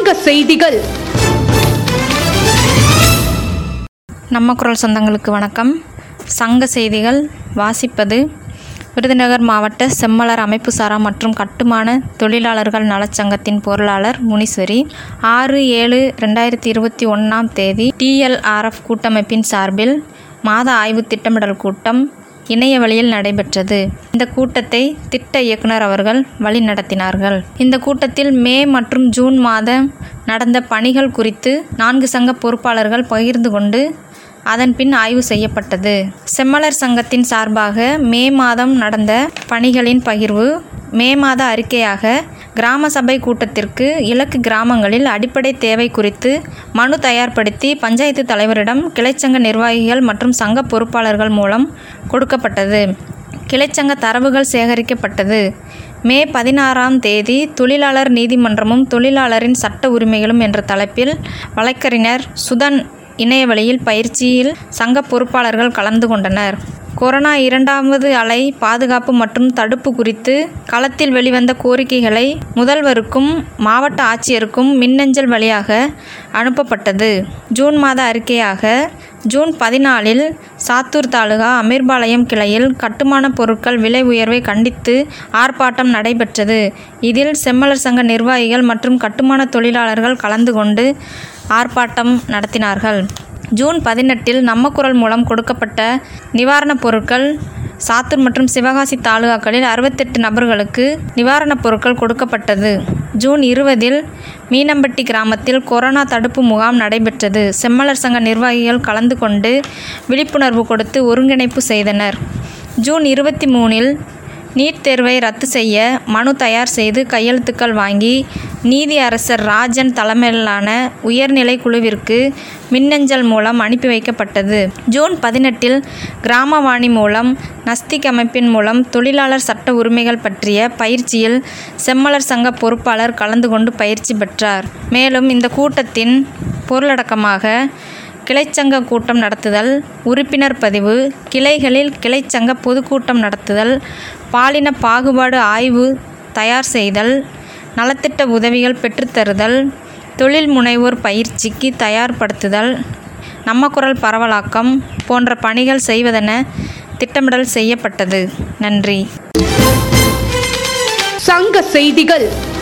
சங்க செய்திகள் நம்ம குரல் சொந்தங்களுக்கு வணக்கம் சங்க செய்திகள் வாசிப்பது விருதுநகர் மாவட்ட செம்மலர் அமைப்பு சாரா மற்றும் கட்டுமான தொழிலாளர்கள் நலச்சங்கத்தின் பொருளாளர் முனீஸ்வரி ஆறு ஏழு ரெண்டாயிரத்தி இருபத்தி ஒன்றாம் தேதி டிஎல்ஆர்எஃப் கூட்டமைப்பின் சார்பில் மாத ஆய்வு திட்டமிடல் கூட்டம் இணைய வழியில் நடைபெற்றது இந்த கூட்டத்தை திட்ட இயக்குனர் அவர்கள் வழி நடத்தினார்கள் இந்த கூட்டத்தில் மே மற்றும் ஜூன் மாதம் நடந்த பணிகள் குறித்து நான்கு சங்க பொறுப்பாளர்கள் பகிர்ந்து கொண்டு அதன் பின் ஆய்வு செய்யப்பட்டது செம்மலர் சங்கத்தின் சார்பாக மே மாதம் நடந்த பணிகளின் பகிர்வு மே மாத அறிக்கையாக கிராம சபை கூட்டத்திற்கு இலக்கு கிராமங்களில் அடிப்படை தேவை குறித்து மனு தயார்படுத்தி பஞ்சாயத்து தலைவரிடம் கிளைச்சங்க நிர்வாகிகள் மற்றும் சங்க பொறுப்பாளர்கள் மூலம் கொடுக்கப்பட்டது கிளைச்சங்க தரவுகள் சேகரிக்கப்பட்டது மே பதினாறாம் தேதி தொழிலாளர் நீதிமன்றமும் தொழிலாளரின் சட்ட உரிமைகளும் என்ற தலைப்பில் வழக்கறிஞர் சுதன் இணையவழியில் பயிற்சியில் சங்க பொறுப்பாளர்கள் கலந்து கொண்டனர் கொரோனா இரண்டாவது அலை பாதுகாப்பு மற்றும் தடுப்பு குறித்து களத்தில் வெளிவந்த கோரிக்கைகளை முதல்வருக்கும் மாவட்ட ஆட்சியருக்கும் மின்னஞ்சல் வழியாக அனுப்பப்பட்டது ஜூன் மாத அறிக்கையாக ஜூன் பதினாலில் சாத்தூர் தாலுகா அமீர்பாளையம் கிளையில் கட்டுமான பொருட்கள் விலை உயர்வை கண்டித்து ஆர்ப்பாட்டம் நடைபெற்றது இதில் செம்மலர் சங்க நிர்வாகிகள் மற்றும் கட்டுமான தொழிலாளர்கள் கலந்து கொண்டு ஆர்ப்பாட்டம் நடத்தினார்கள் ஜூன் பதினெட்டில் நம்ம குரல் மூலம் கொடுக்கப்பட்ட நிவாரணப் பொருட்கள் சாத்தூர் மற்றும் சிவகாசி தாலுகாக்களில் அறுபத்தெட்டு நபர்களுக்கு நிவாரணப் பொருட்கள் கொடுக்கப்பட்டது ஜூன் இருபதில் மீனம்பட்டி கிராமத்தில் கொரோனா தடுப்பு முகாம் நடைபெற்றது செம்மலர் சங்க நிர்வாகிகள் கலந்து கொண்டு விழிப்புணர்வு கொடுத்து ஒருங்கிணைப்பு செய்தனர் ஜூன் இருபத்தி மூணில் நீட் தேர்வை ரத்து செய்ய மனு தயார் செய்து கையெழுத்துக்கள் வாங்கி நீதி அரசர் ராஜன் தலைமையிலான உயர்நிலை குழுவிற்கு மின்னஞ்சல் மூலம் அனுப்பி வைக்கப்பட்டது ஜூன் பதினெட்டில் கிராமவாணி மூலம் நஸ்திக் அமைப்பின் மூலம் தொழிலாளர் சட்ட உரிமைகள் பற்றிய பயிற்சியில் செம்மலர் சங்க பொறுப்பாளர் கலந்து கொண்டு பயிற்சி பெற்றார் மேலும் இந்த கூட்டத்தின் பொருளடக்கமாக கிளைச்சங்க கூட்டம் நடத்துதல் உறுப்பினர் பதிவு கிளைகளில் கிளைச்சங்க பொதுக்கூட்டம் நடத்துதல் பாலின பாகுபாடு ஆய்வு தயார் செய்தல் நலத்திட்ட உதவிகள் பெற்றுத்தருதல் தொழில் முனைவோர் பயிற்சிக்கு தயார்படுத்துதல் நம்ம குரல் பரவலாக்கம் போன்ற பணிகள் செய்வதென திட்டமிடல் செய்யப்பட்டது நன்றி சங்க செய்திகள்